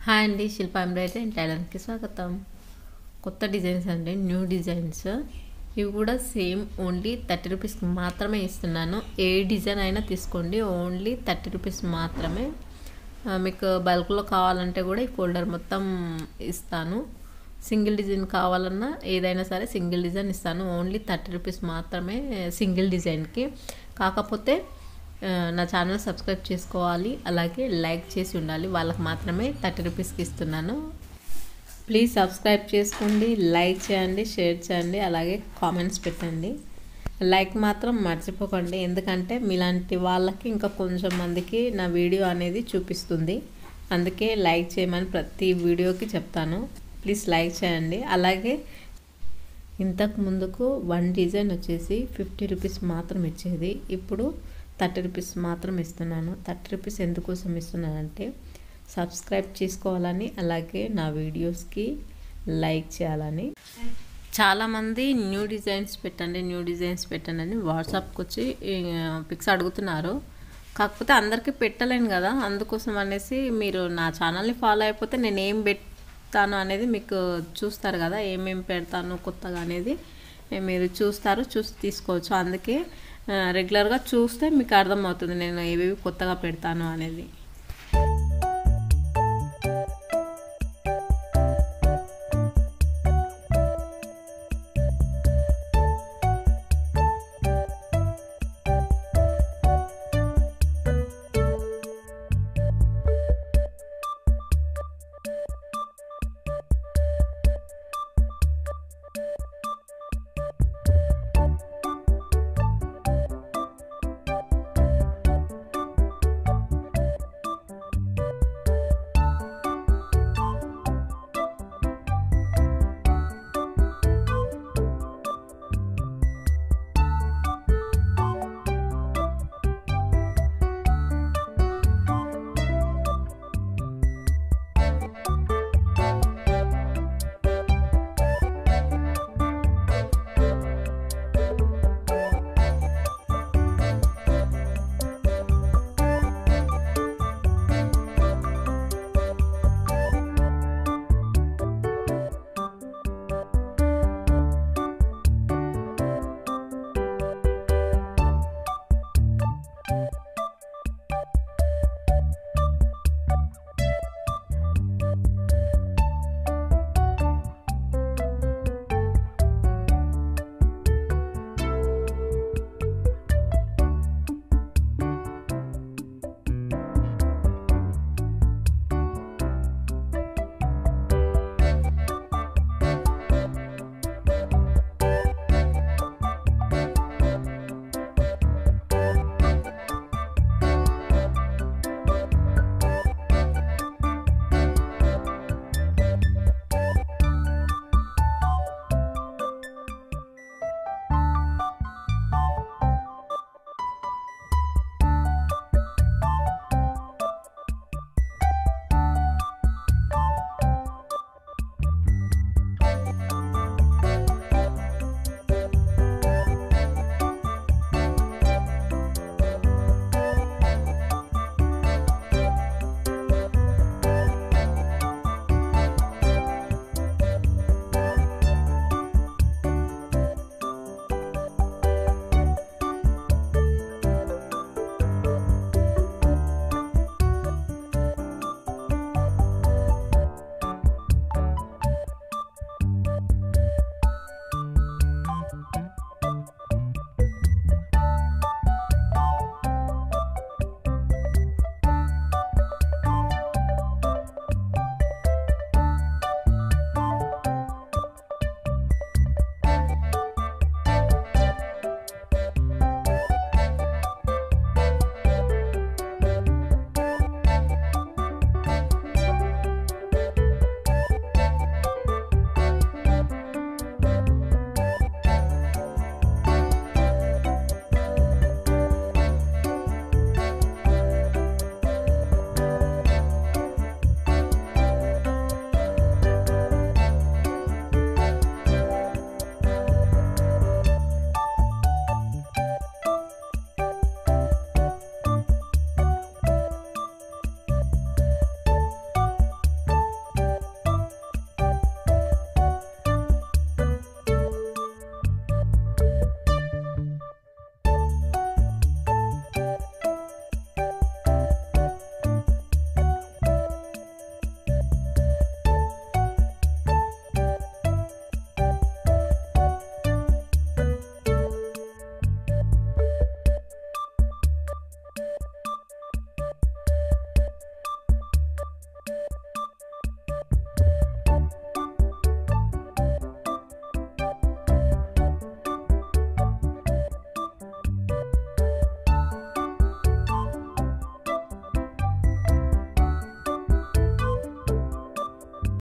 hi అండి శిల్ప embroidery and టైలర్కి స్వాగతం కొత్త డిజైన్స్ అండి న్యూ డిజైన్స్ ఇవి కూడా సేమ్ ఓన్లీ థర్టీ రూపీస్కి మాత్రమే ఇస్తున్నాను ఏ డిజైన్ అయినా తీసుకోండి ఓన్లీ థర్టీ రూపీస్ మాత్రమే ఆ, మీకు బల్క్లో కావాలంటే కూడా ఈ ఫోల్డర్ మొత్తం ఇస్తాను సింగిల్ డిజైన్ కావాలన్నా ఏదైనా సరే సింగిల్ డిజైన్ ఇస్తాను ఓన్లీ థర్టీ రూపీస్ మాత్రమే సింగిల్ డిజైన్కి కాకపోతే ఆ, నా ఛానల్ సబ్స్క్రైబ్ చేసుకోవాలి అలాగే లైక్ చేసి ఉండాలి వాళ్ళకి మాత్రమే థర్టీ రూపీస్కి ఇస్తున్నాను ప్లీజ్ సబ్స్క్రైబ్ చేసుకోండి లైక్ చేయండి షేర్ చేయండి అలాగే కామెంట్స్ పెట్టండి లైక్ మాత్రం మర్చిపోకండి ఎందుకంటే మీలాంటి వాళ్ళకి ఇంకా కొంచెం మందికి నా వీడియో అనేది చూపిస్తుంది అందుకే లైక్ చేయమని ప్రతి వీడియోకి చెప్తాను ప్లీజ్ లైక్ చేయండి అలాగే ఇంతకు ముందుకు వన్ డిజైన్ వచ్చేసి ఫిఫ్టీ రూపీస్ మాత్రం ఇచ్చేది ఇప్పుడు థర్టీ రూపీస్ మాత్రం ఇస్తున్నాను థర్టీ రూపీస్ ఎందుకోసం ఇస్తున్నానంటే సబ్స్క్రైబ్ చేసుకోవాలని అలాగే నా వీడియోస్కి లైక్ చేయాలని చాలామంది న్యూ డిజైన్స్ పెట్టండి న్యూ డిజైన్స్ పెట్టండి అని వాట్సాప్కి వచ్చి పిక్స్ అడుగుతున్నారు కాకపోతే అందరికీ పెట్టలేను కదా అందుకోసం అనేసి మీరు నా ఛానల్ని ఫాలో అయిపోతే నేను ఏం పెడతాను అనేది మీకు చూస్తారు కదా ఏమేమి పెడతాను కొత్తగా అనేది మీరు చూస్తారు చూసి తీసుకోవచ్చు అందుకే రెగ్యులర్గా చూస్తే మీకు అర్థమవుతుంది నేను ఏవేవి కొత్తగా పెడతాను అనేది